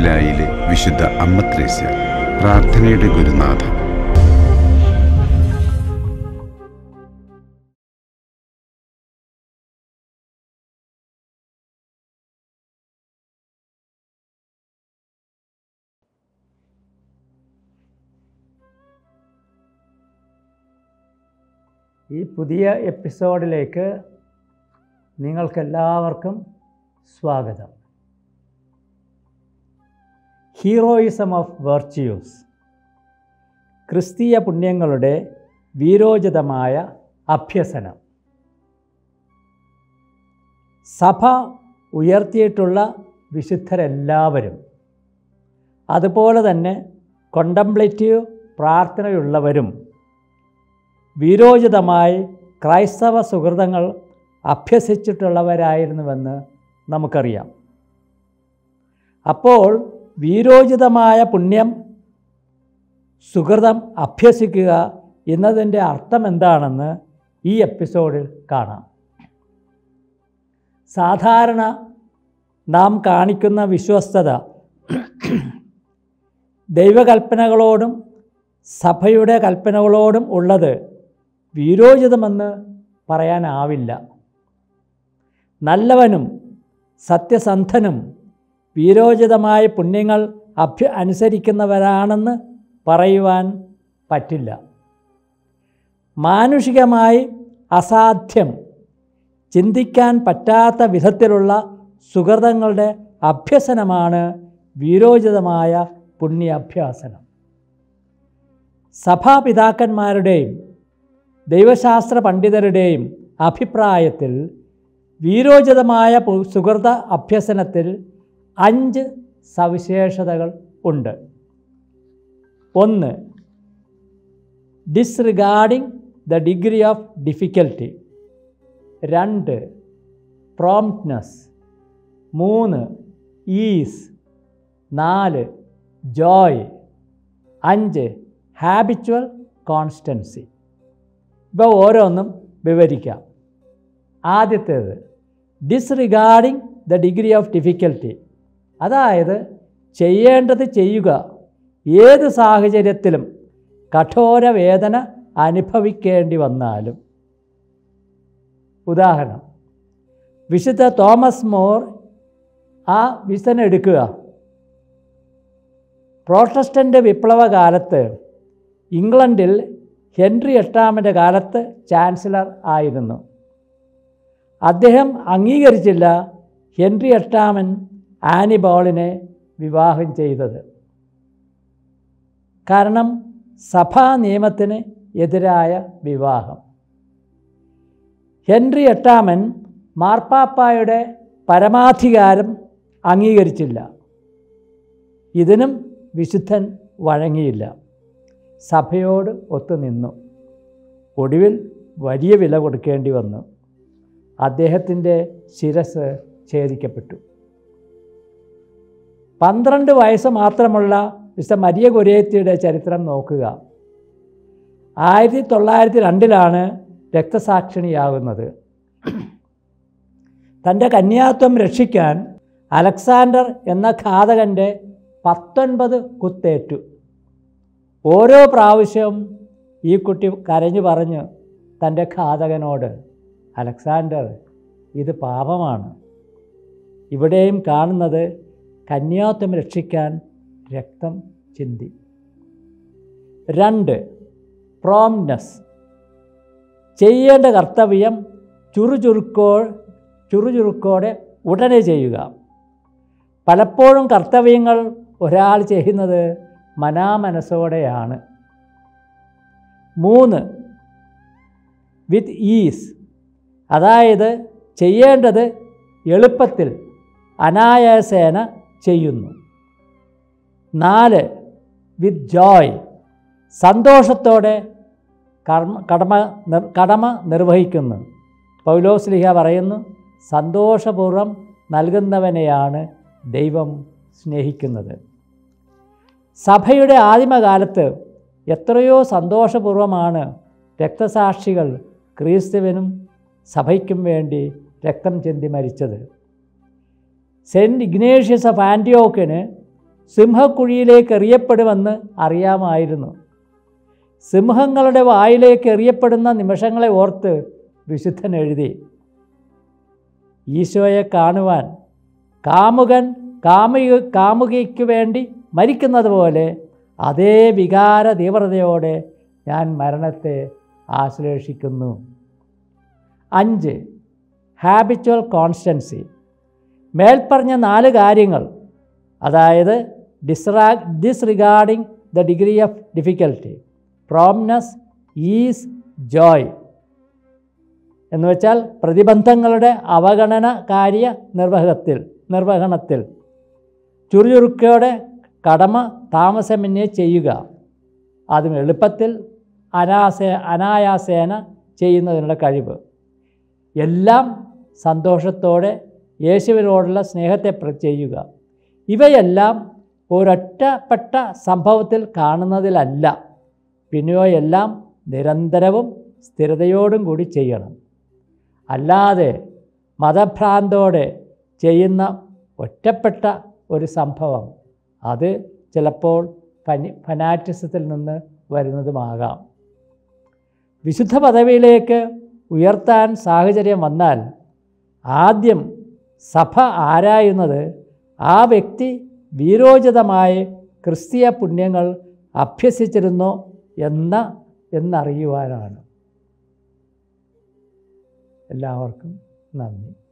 മണിലായിലെ വിശുദ്ധ അമ്മത്രേസ്യ പ്രാർത്ഥനയുടെ ഗുരുനാഥ ഈ പുതിയ എപ്പിസോഡിലേക്ക് നിങ്ങൾക്കെല്ലാവർക്കും സ്വാഗതം ഹീറോയിസം ഓഫ് വെർച്യൂസ് ക്രിസ്തീയ പുണ്യങ്ങളുടെ വീരോചിതമായ അഭ്യസനം സഭ ഉയർത്തിയിട്ടുള്ള വിശുദ്ധരെല്ലാവരും അതുപോലെ തന്നെ കൊണ്ടംപ്ലേറ്റീവ് പ്രാർത്ഥനയുള്ളവരും വീരോചിതമായി ക്രൈസ്തവ സുഹൃതങ്ങൾ അഭ്യസിച്ചിട്ടുള്ളവരായിരുന്നുവെന്ന് നമുക്കറിയാം അപ്പോൾ വീരോചിതമായ പുണ്യം സുഹൃതം അഭ്യസിക്കുക എന്നതിൻ്റെ അർത്ഥം എന്താണെന്ന് ഈ എപ്പിസോഡിൽ കാണാം സാധാരണ നാം കാണിക്കുന്ന വിശ്വസ്തത ദൈവകൽപ്പനകളോടും സഭയുടെ കൽപ്പനകളോടും ഉള്ളത് വീരോചിതമെന്ന് പറയാനാവില്ല നല്ലവനും സത്യസന്ധനും വീരോചിതമായ പുണ്യങ്ങൾ അഭ്യ അനുസരിക്കുന്നവരാണെന്ന് പറയുവാൻ പറ്റില്ല മാനുഷികമായി അസാധ്യം ചിന്തിക്കാൻ പറ്റാത്ത വിധത്തിലുള്ള സുഹൃതങ്ങളുടെ അഭ്യസനമാണ് വീരോചിതമായ പുണ്യാഭ്യാസനം സഭാപിതാക്കന്മാരുടെയും ദൈവശാസ്ത്ര പണ്ഡിതരുടെയും അഭിപ്രായത്തിൽ വീരോചിതമായ പു- സുഹൃത അഭ്യസനത്തിൽ അഞ്ച് സവിശേഷതകൾ ഉണ്ട് ഒന്ന് disregarding the degree of difficulty രണ്ട് പ്രോംപ്റ്റ്നസ് മൂന്ന് ഈസ് നാല് ജോയ് അഞ്ച് ഹാബിച്വൽ കോൺസ്റ്റൻസി ഇപ്പോൾ ഓരോന്നും വിവരിക്കാം ആദ്യത്തേത് disregarding the degree of difficulty അതായത് ചെയ്യേണ്ടത് ചെയ്യുക ഏത് സാഹചര്യത്തിലും കഠോര വേദന അനുഭവിക്കേണ്ടി വന്നാലും ഉദാഹരണം വിശുദ്ധ തോമസ് മോർ ആ വിസന എടുക്കുക പ്രോട്ടസ്റ്റൻ്റ് വിപ്ലവ കാലത്ത് ഇംഗ്ലണ്ടിൽ ഹെൻറി എട്ടാമൻ്റെ കാലത്ത് ചാൻസലർ ആയിരുന്നു അദ്ദേഹം അംഗീകരിച്ചില്ല ഹെൻറി എട്ടാമൻ ആനി ബോളിനെ വിവാഹം ചെയ്തത് കാരണം സഭാ നിയമത്തിന് എതിരായ വിവാഹം ഹെൻറി എട്ടാമൻ മാർപ്പാപ്പായുടെ പരമാധികാരം അംഗീകരിച്ചില്ല ഇതിനും വിശുദ്ധൻ വഴങ്ങിയില്ല സഭയോട് ഒത്തുനിന്നു ഒടുവിൽ വലിയ വില കൊടുക്കേണ്ടി വന്നു അദ്ദേഹത്തിൻ്റെ ശിരസ് ഛേദിക്കപ്പെട്ടു പന്ത്രണ്ട് വയസ്സ് മാത്രമുള്ള മിസ്റ്റർ മരിയ കൊരേത്തിയുടെ ചരിത്രം നോക്കുക ആയിരത്തി തൊള്ളായിരത്തി രണ്ടിലാണ് രക്തസാക്ഷിണിയാകുന്നത് തൻ്റെ കന്യാത്വം രക്ഷിക്കാൻ അലക്സാണ്ടർ എന്ന ഘാതകൻ്റെ പത്തൊൻപത് കുത്തേറ്റു ഓരോ പ്രാവശ്യവും ഈ കുട്ടി കരഞ്ഞു പറഞ്ഞു തൻ്റെ ഘാതകനോട് അലക്സാണ്ടർ ഇത് പാപമാണ് ഇവിടെയും കാണുന്നത് കന്യാത്വം രക്ഷിക്കാൻ രക്തം ചിന്തി രണ്ട് പ്രോംനെസ് ചെയ്യേണ്ട കർത്തവ്യം ചുറുചുറുക്കോ ചുറുചുറുക്കോടെ ഉടനെ ചെയ്യുക പലപ്പോഴും കർത്തവ്യങ്ങൾ ഒരാൾ ചെയ്യുന്നത് മനാമനസ്സോടെയാണ് മൂന്ന് വിത്ത് ഈസ് അതായത് ചെയ്യേണ്ടത് എളുപ്പത്തിൽ അനായാസേന ചെയ്യുന്നു നാല് വിത്ത് ജോയ് സന്തോഷത്തോടെ കർമ്മ കടമ നിർ- കടമ നിർവഹിക്കുന്നു പൗലോസ്ലിഹ പറയുന്നു സന്തോഷപൂർവ്വം നൽകുന്നവനെയാണ് ദൈവം സ്നേഹിക്കുന്നത് സഭയുടെ ആദിമകാലത്ത് എത്രയോ സന്തോഷപൂർവമാണ് രക്തസാക്ഷികൾ ക്രിസ്തുവിനും സഭയ്ക്കും വേണ്ടി രക്തം ചിന്തി മരിച്ചത് സെൻറ്റ് ഇഗ്നേഷ്യസ് ഓഫ് ആൻറ്റിയോക്കിന് സിംഹക്കുഴിയിലേക്ക് എറിയപ്പെടുമെന്ന് അറിയാമായിരുന്നു സിംഹങ്ങളുടെ വായിലേക്ക് എറിയപ്പെടുന്ന നിമിഷങ്ങളെ ഓർത്ത് വിശുദ്ധൻ എഴുതി ഈശോയെ കാണുവാൻ കാമുകൻ കാമുക കാമുകിക്ക് വേണ്ടി മരിക്കുന്നത് പോലെ അതേ വികാര തീവ്രതയോടെ ഞാൻ മരണത്തെ ആശ്ലേഷിക്കുന്നു അഞ്ച് ഹാബിച്വൽ കോൺസ്റ്റൻസി മേൽപ്പറഞ്ഞ നാല് കാര്യങ്ങൾ അതായത് ഡിസ്റാ disregarding the degree of difficulty promptness is joy എന്ന് വെച്ചാൽ പ്രതിബന്ധങ്ങളുടെ അവഗണന കാര്യ നിർവഹത്തിൽ നിർവഹണത്തിൽ ചുറുചുറുക്കോടെ കടമ താമസമെന്നെ ചെയ്യുക അതും എളുപ്പത്തിൽ അനാസേ അനായാസേന ചെയ്യുന്നതിനുള്ള കഴിവ് എല്ലാം സന്തോഷത്തോടെ യേശുവിനോടുള്ള സ്നേഹത്തെ പ്ര- ചെയ്യുക ഇവയെല്ലാം ഒരൊറ്റപ്പെട്ട സംഭവത്തിൽ കാണുന്നതിലല്ല പിന്നെയോ എല്ലാം നിരന്തരവും സ്ഥിരതയോടും കൂടി ചെയ്യണം അല്ലാതെ മതഭ്രാന്തോടെ ചെയ്യുന്ന ഒറ്റപ്പെട്ട ഒരു സംഭവം അത് ചിലപ്പോൾ ഫനി ഫനാറ്റിസത്തിൽ നിന്ന് വരുന്നതുമാകാം വിശുദ്ധ പദവിയിലേക്ക് ഉയർത്താൻ സാഹചര്യം വന്നാൽ ആദ്യം സഭ ആരായുന്നത് ആ വ്യക്തി വീരോചിതമായ ക്രിസ്തീയ പുണ്യങ്ങൾ അഭ്യസിച്ചിരുന്നോ എന്ന എന്നറിയുവാനാണ് എല്ലാവർക്കും നന്ദി